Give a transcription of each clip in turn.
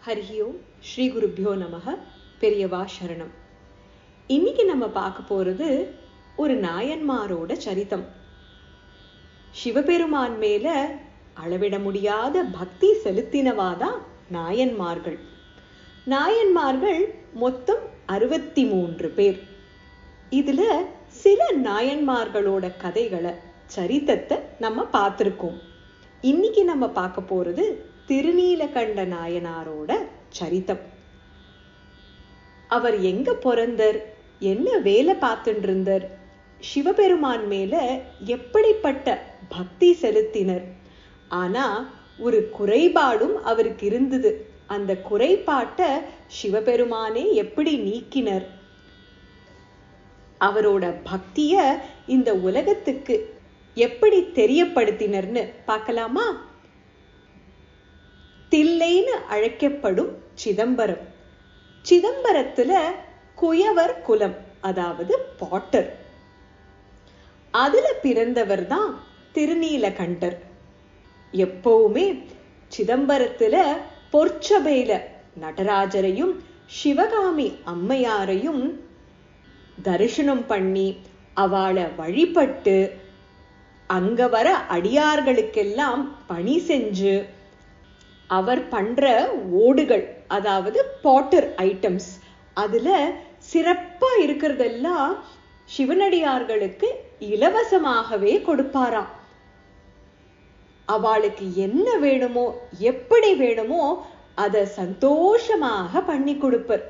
ஹரி ஓம் ஸ்ரீ குருப்பியோ நமக பெரியவா சரணம் இன்னைக்கு நம்ம பார்க்க போறது ஒரு நாயன்மாரோட சரிதம் சிவபெருமான் மேல அளவிட முடியாத பக்தி செலுத்தினவாதான் நாயன்மார்கள் நாயன்மார்கள் மொத்தம் அறுபத்தி மூன்று பேர் இதுல சில நாயன்மார்களோட கதைகளை சரித்தத்தை நம்ம பார்த்திருக்கோம் இன்னைக்கு நம்ம பார்க்க போறது திருநீலகண்ட நாயனாரோட சரித்தம் அவர் எங்க பிறந்தார் என்ன வேலை பார்த்துட்டு இருந்தார் சிவபெருமான் மேல எப்படிப்பட்ட பக்தி செலுத்தினர் ஆனா ஒரு குறைபாடும் அவருக்கு இருந்தது அந்த குறைபாட்டை சிவபெருமானே எப்படி நீக்கினர் அவரோட பக்திய இந்த உலகத்துக்கு எப்படி தெரியப்படுத்தினர்னு பார்க்கலாமா தில்லைன்னு அழைக்கப்படும் சிதம்பரம் சிதம்பரத்துல குயவர் குலம் அதாவது பாட்டர் அதுல பிறந்தவர் தான் திருநீலகண்டர் எப்பவுமே சிதம்பரத்துல பொற்சபையில நடராஜரையும் சிவகாமி அம்மையாரையும் தரிசனம் பண்ணி அவளை வழிபட்டு அங்க வர அடியார்களுக்கெல்லாம் பணி செஞ்சு அவர் பண்ற ஓடுகள் அதாவது பாட்டர் ஐட்டம்ஸ் அதுல சிறப்பா இருக்கிறதெல்லாம் சிவனடியார்களுக்கு இலவசமாகவே கொடுப்பாராம் அவளுக்கு என்ன வேணுமோ எப்படி வேணுமோ அத சந்தோஷமாக பண்ணி கொடுப்பர்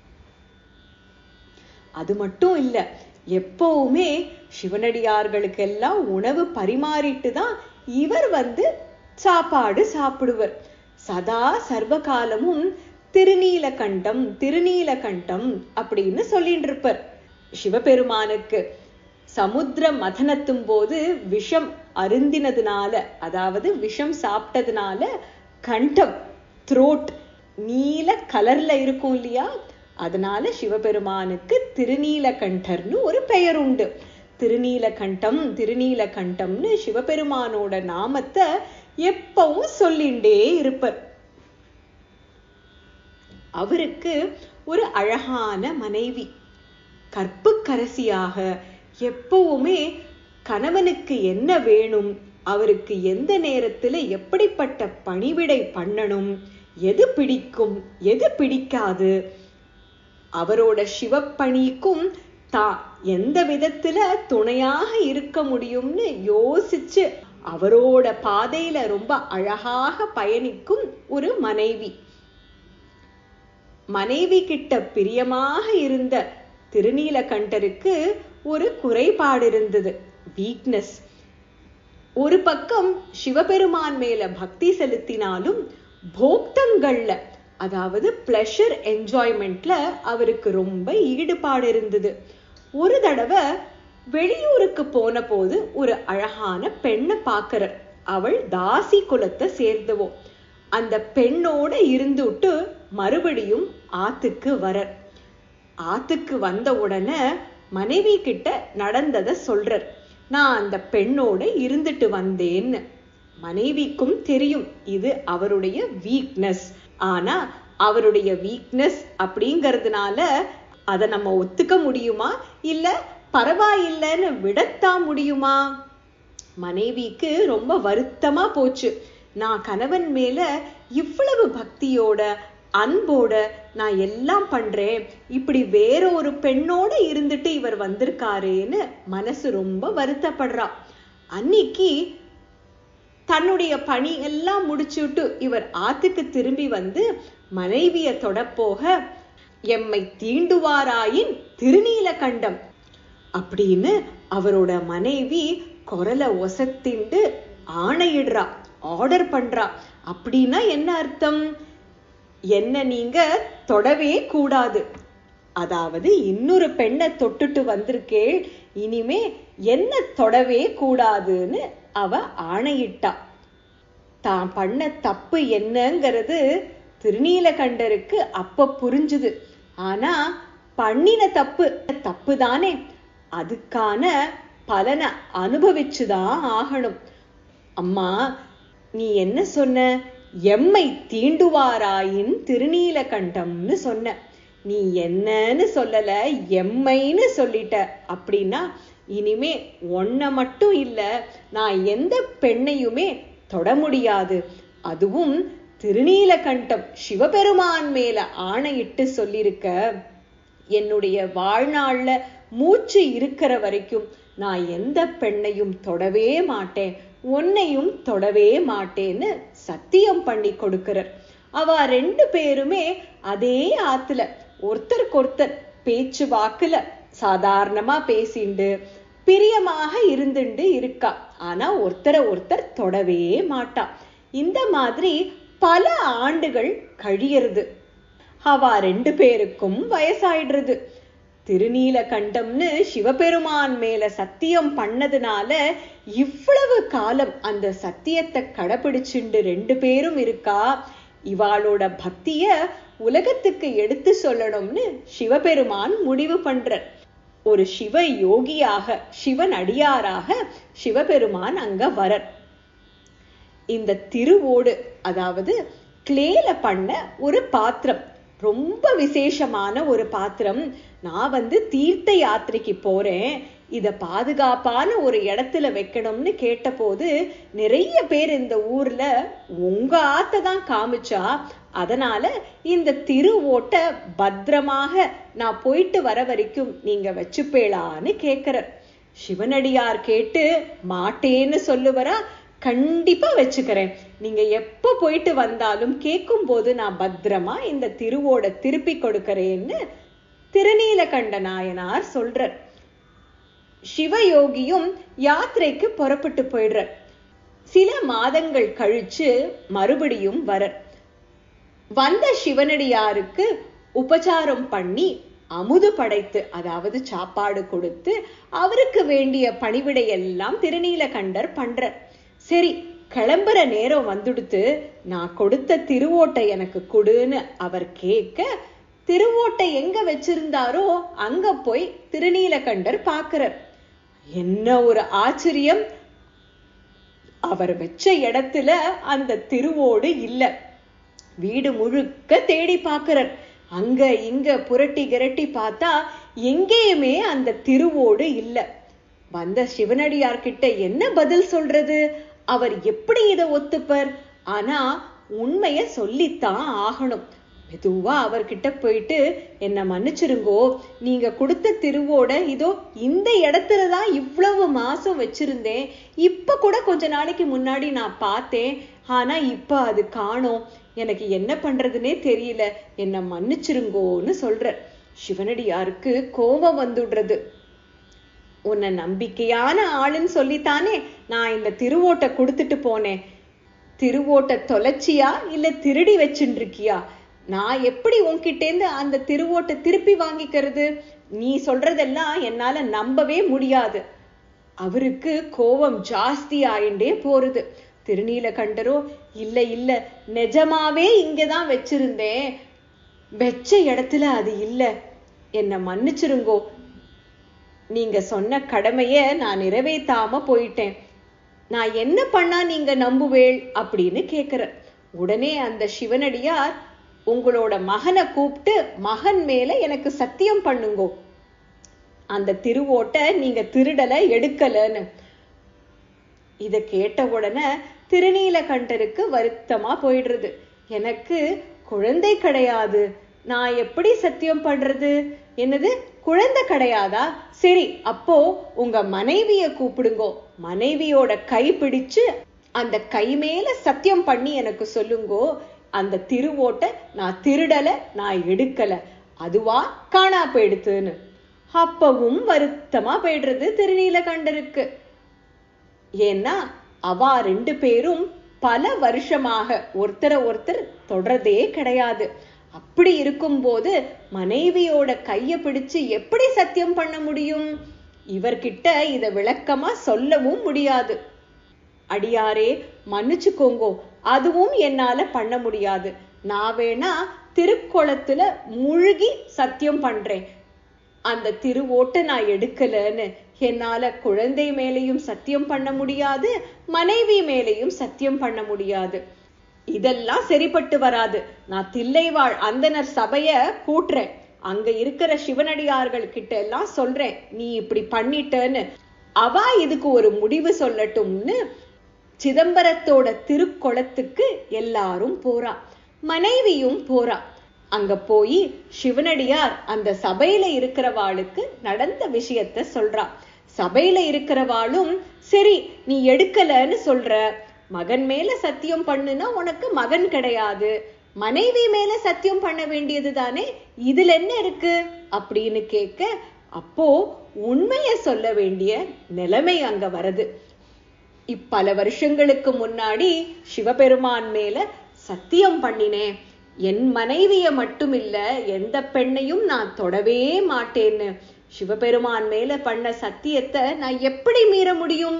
அது மட்டும் இல்ல எப்பவுமே சிவனடியார்களுக்கெல்லாம் உணவு பரிமாறிட்டு தான் இவர் வந்து சாப்பாடு சாப்பிடுவர் சதா சர்வகாலமும் திருநீலகண்டம் திருநீலகண்டம் அப்படின்னு சொல்லிட்டு இருப்பர் சிவபெருமானுக்கு சமுத்திர மதனத்தும் போது விஷம் அருந்தினதுனால அதாவது விஷம் சாப்பிட்டதுனால கண்டம் த்ரோட் நீல கலர்ல இருக்கும் இல்லையா அதனால சிவபெருமானுக்கு திருநீலகண்டர்னு ஒரு பெயர் உண்டு திருநீலகண்டம் திருநீலகண்டம்னு சிவபெருமானோட நாமத்தை எப்பவும் சொல்லிண்டே இருப்பர் அவருக்கு ஒரு அழகான மனைவி கற்புக்கரசியாக எப்பவுமே கணவனுக்கு என்ன வேணும் அவருக்கு எந்த நேரத்துல எப்படிப்பட்ட பணிவிடை பண்ணணும் எது பிடிக்கும் எது பிடிக்காது அவரோட சிவப்பணிக்கும் தா எந்த விதத்துல துணையாக இருக்க முடியும்னு யோசிச்சு அவரோட பாதையில ரொம்ப அழகாக பயணிக்கும் ஒரு மனைவி மனைவி கிட்ட பிரியமாக இருந்த திருநீலகண்டருக்கு ஒரு குறைபாடு இருந்தது வீக்னஸ் ஒரு பக்கம் சிவபெருமான் மேல பக்தி செலுத்தினாலும் போக்தங்கள்ல அதாவது பிளஷர் என்ஜாய்மெண்ட்ல அவருக்கு ரொம்ப ஈடுபாடு இருந்தது ஒரு தடவை வெளியூருக்கு போன போது ஒரு அழகான பெண்ணை பாக்குறார் அவள் தாசி குலத்தை சேர்ந்தவோ அந்த பெண்ணோட இருந்துட்டு மறுபடியும் ஆத்துக்கு வரர் ஆத்துக்கு வந்த உடனே மனைவி கிட்ட நடந்தத சொல்றார் நான் அந்த பெண்ணோட இருந்துட்டு வந்தேன்னு மனைவிக்கும் தெரியும் இது அவருடைய வீக்னஸ் ஆனா அவருடைய வீக்னஸ் அப்படிங்கறதுனால அதை நம்ம ஒத்துக்க முடியுமா இல்ல பரவாயில்லைன்னு விடத்தான் முடியுமா மனைவிக்கு ரொம்ப வருத்தமா போச்சு நான் கணவன் மேல இவ்வளவு பக்தியோட அன்போட நான் எல்லாம் பண்றேன் இப்படி வேற ஒரு பெண்ணோட இருந்துட்டு இவர் வந்திருக்காரேன்னு மனசு ரொம்ப வருத்தப்படுறா அன்னைக்கு தன்னுடைய பணி எல்லாம் முடிச்சுட்டு இவர் ஆத்துக்கு திரும்பி வந்து மனைவிய தொடப்போக எம்மை தீண்டுவாராயின் திருநீலகண்டம் அப்படின்னு அவரோட மனைவி குரலை ஒசத்திண்டு ஆணையிடுறா ஆர்டர் பண்றா அப்படின்னா என்ன அர்த்தம் என்ன நீங்க தொடவே கூடாது அதாவது இன்னொரு பெண்ணை தொட்டுட்டு வந்திருக்கே இனிமே என்ன தொடவே கூடாதுன்னு அவ ஆணையிட்டா தான் பண்ண தப்பு என்னங்கிறது திருநீலகண்டருக்கு அப்ப புரிஞ்சுது ஆனா பண்ணின தப்பு தப்பு தானே அதுக்கான பலனை அனுபவிச்சுதான் ஆகணும் அம்மா நீ என்ன சொன்ன எம்மை தீண்டுவாராயின் திருநீலகண்டம்னு சொன்ன நீ என்னன்னு சொல்லல எம்மைன்னு சொல்லிட்ட அப்படின்னா இனிமே ஒன்ன மட்டும் இல்ல நான் எந்த பெண்ணையுமே தொட முடியாது அதுவும் திருநீலகண்டம் சிவபெருமான் மேல ஆணையிட்டு சொல்லியிருக்க என்னுடைய வாழ்நாள்ல மூச்சு இருக்கிற வரைக்கும் நான் எந்த பெண்ணையும் தொடவே மாட்டேன் உன்னையும் தொடவே மாட்டேன்னு சத்தியம் பண்ணி கொடுக்கிறார் அவ ரெண்டு பேருமே அதே ஆத்துல ஒருத்தருக்கொருத்தர் பேச்சு வாக்குல சாதாரணமா பேசிண்டு பிரியமாக இருந்துண்டு இருக்கா ஆனா ஒருத்தரை ஒருத்தர் தொடவே மாட்டா இந்த மாதிரி பல ஆண்டுகள் கழியறது அவ ரெண்டு பேருக்கும் வயசாயிடுறது திருநீலகண்டம்னு சிவபெருமான் மேல சத்தியம் பண்ணதுனால இவ்வளவு காலம் அந்த சத்தியத்தை கடைபிடிச்சுண்டு ரெண்டு பேரும் இருக்கா இவாளோட பக்திய உலகத்துக்கு எடுத்து சொல்லணும்னு சிவபெருமான் முடிவு பண்றார் ஒரு சிவ யோகியாக சிவன் அடியாராக சிவபெருமான் அங்க வரர் இந்த திருவோடு அதாவது கிளேல பண்ண ஒரு பாத்திரம் ரொம்ப விசேஷமான ஒரு பாத்திரம் நான் வந்து தீர்த்த யாத்திரைக்கு போறேன் இத பாதுகாப்பான ஒரு இடத்துல வைக்கணும்னு கேட்டபோது நிறைய பேர் இந்த ஊர்ல உங்க ஆத்த தான் காமிச்சா அதனால இந்த திருவோட்ட பத்திரமாக நான் போயிட்டு வர வரைக்கும் நீங்க வச்சுப்பேளான்னு கேக்குறார் சிவனடியார் கேட்டு மாட்டேன்னு சொல்லுவரா கண்டிப்பா வச்சுக்கிறேன் நீங்க எப்ப போயிட்டு வந்தாலும் கேட்கும் போது நான் பத்திரமா இந்த திருவோட திருப்பி கொடுக்கறேன்னு திருநீலகண்ட நாயனார் சொல்றார் சிவயோகியும் யாத்திரைக்கு புறப்பட்டு போயிடுறார் சில மாதங்கள் கழிச்சு மறுபடியும் வரர் வந்த சிவனடியாருக்கு உபச்சாரம் பண்ணி அமுது படைத்து அதாவது சாப்பாடு கொடுத்து அவருக்கு வேண்டிய பணிவிடை எல்லாம் திருநீலகண்டர் பண்றார் சரி கிளம்புற நேரம் வந்துடுத்து நான் கொடுத்த திருவோட்டை எனக்கு கொடுன்னு அவர் கேட்க திருவோட்டை எங்க வச்சிருந்தாரோ அங்க போய் திருநீலகண்டர் பாக்குறார் என்ன ஒரு ஆச்சரியம் அவர் வச்ச இடத்துல அந்த திருவோடு இல்ல வீடு முழுக்க தேடி பாக்குறார் அங்க இங்க புரட்டி கிரட்டி பார்த்தா எங்கேயுமே அந்த திருவோடு இல்ல வந்த சிவனடியார்கிட்ட என்ன பதில் சொல்றது அவர் எப்படி இதை ஒத்துப்பர் ஆனா உண்மைய சொல்லித்தான் ஆகணும் மெதுவா அவர்கிட்ட போயிட்டு என்ன மன்னிச்சிருங்கோ நீங்க கொடுத்த திருவோட இதோ இந்த இடத்துலதான் இவ்வளவு மாசம் வச்சிருந்தேன் இப்ப கூட கொஞ்ச நாளைக்கு முன்னாடி நான் பார்த்தேன் ஆனா இப்ப அது காணோம் எனக்கு என்ன பண்றதுனே தெரியல என்ன மன்னிச்சிருங்கோன்னு சொல்ற சிவனடியாருக்கு கோபம் வந்துடுறது உன்னை நம்பிக்கையான ஆளுன்னு சொல்லித்தானே நான் இந்த திருவோட்டை கொடுத்துட்டு போனேன் திருவோட்டை தொலைச்சியா இல்ல திருடி வச்சுட்டு இருக்கியா நான் எப்படி உன்கிட்டேந்து அந்த திருவோட்டை திருப்பி வாங்கிக்கிறது நீ சொல்றதெல்லாம் என்னால நம்பவே முடியாது அவருக்கு கோபம் ஜாஸ்தி ஆயிண்டே போறது திருநீலகண்டரோ இல்ல இல்ல நிஜமாவே இங்கதான் வச்சிருந்தேன் வெச்ச இடத்துல அது இல்ல என்ன மன்னிச்சிருங்கோ நீங்க சொன்ன கடமைய நான் நிறைவேத்தாம போயிட்டேன் நான் என்ன பண்ணா நீங்க நம்புவேள் அப்படின்னு கேக்குற உடனே அந்த சிவனடியார் உங்களோட மகனை கூப்பிட்டு மகன் மேல எனக்கு சத்தியம் பண்ணுங்கோ அந்த திருவோட்ட நீங்க திருடல எடுக்கலன்னு இத கேட்ட உடனே திருநீலகண்டருக்கு வருத்தமா போயிடுறது எனக்கு குழந்தை கிடையாது நான் எப்படி சத்தியம் பண்றது என்னது குழந்தை கிடையாதா சரி அப்போ உங்க மனைவிய கூப்பிடுங்கோ மனைவியோட கை பிடிச்சு அந்த கை மேல சத்தியம் பண்ணி எனக்கு சொல்லுங்கோ அந்த திருவோட்ட நான் திருடல நான் எடுக்கல அதுவா காணா போயிடுத்துன்னு அப்பவும் வருத்தமா போயிடுறது திருநீலகண்டருக்கு ஏன்னா அவா ரெண்டு பேரும் பல வருஷமாக ஒருத்தரை ஒருத்தர் தொடர்றதே கிடையாது அப்படி இருக்கும்போது மனைவியோட கைய பிடிச்சு எப்படி சத்தியம் பண்ண முடியும் இவர்கிட்ட இத விளக்கமா சொல்லவும் முடியாது அடியாரே மன்னிச்சுக்கோங்கோ அதுவும் என்னால பண்ண முடியாது நான் வேணா திருக்குளத்துல மூழ்கி சத்தியம் பண்றேன் அந்த திருவோட்டை நான் எடுக்கலன்னு என்னால குழந்தை மேலையும் சத்தியம் பண்ண முடியாது மனைவி மேலையும் சத்தியம் பண்ண முடியாது இதெல்லாம் சரிப்பட்டு வராது நான் தில்லைவாழ் அந்தனர் சபைய கூட்டுறேன் அங்க இருக்கிற சிவனடியார்கள் கிட்ட எல்லாம் சொல்றேன் நீ இப்படி பண்ணிட்டேன்னு அவ இதுக்கு ஒரு முடிவு சொல்லட்டும்னு சிதம்பரத்தோட திருக்குளத்துக்கு எல்லாரும் போறா மனைவியும் போறா அங்க போய் சிவனடியார் அந்த சபையில இருக்கிறவாளுக்கு நடந்த விஷயத்த சொல்றா சபையில இருக்கிறவாளும் சரி நீ எடுக்கலன்னு சொல்ற மகன் மேல சத்தியம் பண்ணுனா உனக்கு மகன் கிடையாது மனைவி மேல சத்தியம் பண்ண வேண்டியது தானே இதுல என்ன இருக்கு அப்படின்னு கேட்க அப்போ உண்மைய சொல்ல வேண்டிய நிலைமை அங்க வருது இப்பல வருஷங்களுக்கு முன்னாடி சிவபெருமான் மேல சத்தியம் பண்ணினேன் என் மனைவிய மட்டும் இல்ல எந்த பெண்ணையும் நான் தொடவே மாட்டேன்னு சிவபெருமான் மேல பண்ண சத்தியத்தை நான் எப்படி மீற முடியும்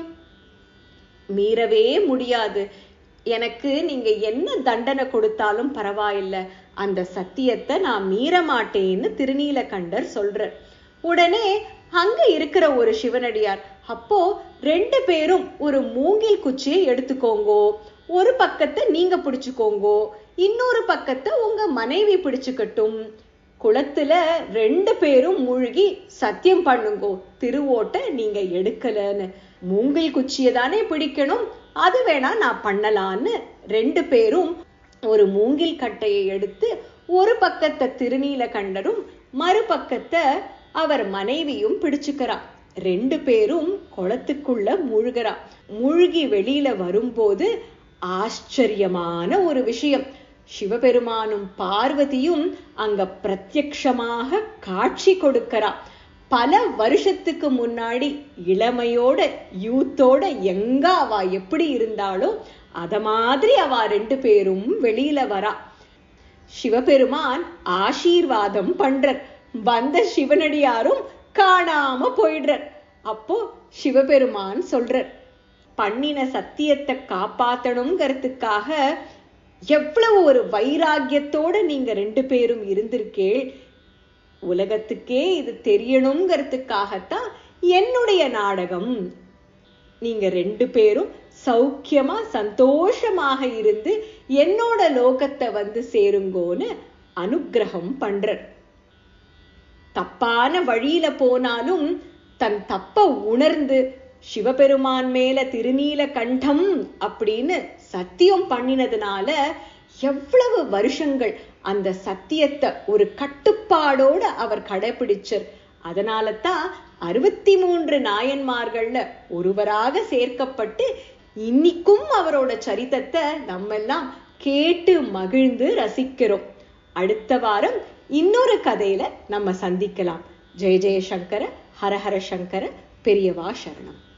மீறவே முடியாது எனக்கு நீங்க என்ன தண்டனை கொடுத்தாலும் பரவாயில்ல அந்த சத்தியத்தை நான் மீற மாட்டேன்னு திருநீலகண்டர் சொல்றார் உடனே அங்க இருக்கிற ஒரு சிவனடியார் அப்போ ரெண்டு பேரும் ஒரு மூங்கில் குச்சியை எடுத்துக்கோங்கோ ஒரு பக்கத்தை நீங்க பிடிச்சுக்கோங்கோ இன்னொரு பக்கத்தை உங்க மனைவி பிடிச்சுக்கட்டும் குளத்துல ரெண்டு பேரும் மூழ்கி சத்தியம் பண்ணுங்கோ திருவோட்ட நீங்க எடுக்கலன்னு மூங்கில் குச்சியை தானே பிடிக்கணும் அது வேணா நான் பண்ணலான்னு ரெண்டு பேரும் ஒரு மூங்கில் கட்டையை எடுத்து ஒரு பக்கத்தை திருநீலகண்டரும் மறுபக்கத்தை அவர் மனைவியும் பிடிச்சுக்கிறா ரெண்டு பேரும் குளத்துக்குள்ள மூழ்கிறா மூழ்கி வெளியில வரும்போது ஆச்சரியமான ஒரு விஷயம் சிவபெருமானும் பார்வதியும் அங்க பிரத்யக்ஷமாக காட்சி கொடுக்கிறா பல வருஷத்துக்கு முன்னாடி இளமையோட யூத்தோட எங்க அவ எப்படி இருந்தாலோ அத மாதிரி அவ ரெண்டு பேரும் வெளியில வரா சிவபெருமான் ஆசீர்வாதம் பண்றார் வந்த சிவனடியாரும் காணாம போயிடுறார் அப்போ சிவபெருமான் சொல்றார் பண்ணின சத்தியத்தை காப்பாத்தணுங்கிறதுக்காக எவ்வளவு ஒரு வைராக்கியத்தோட நீங்க ரெண்டு பேரும் இருந்திருக்கேள் உலகத்துக்கே இது தெரியணுங்கிறதுக்காகத்தான் என்னுடைய நாடகம் நீங்க ரெண்டு பேரும் சௌக்கியமா சந்தோஷமாக இருந்து என்னோட லோகத்தை வந்து சேருங்கோன்னு அனுக்கிரகம் பண்றார் தப்பான வழியில போனாலும் தன் தப்ப உணர்ந்து சிவபெருமான் மேல திருநீல கண்டம் அப்படின்னு சத்தியம் பண்ணினதுனால எவ்வளவு வருஷங்கள் அந்த சத்தியத்தை ஒரு கட்டுப்பாடோட அவர் கடைபிடிச்சார் அதனால தான் அறுபத்தி மூன்று நாயன்மார்கள்ல ஒருவராக சேர்க்கப்பட்டு இன்னிக்கும் அவரோட சரித்தத்தை நம்மெல்லாம் கேட்டு மகிழ்ந்து ரசிக்கிறோம் அடுத்த வாரம் இன்னொரு கதையில நம்ம சந்திக்கலாம் ஜெய ஜெயசங்கர ஹரஹர சங்கர பெரியவா சரணம்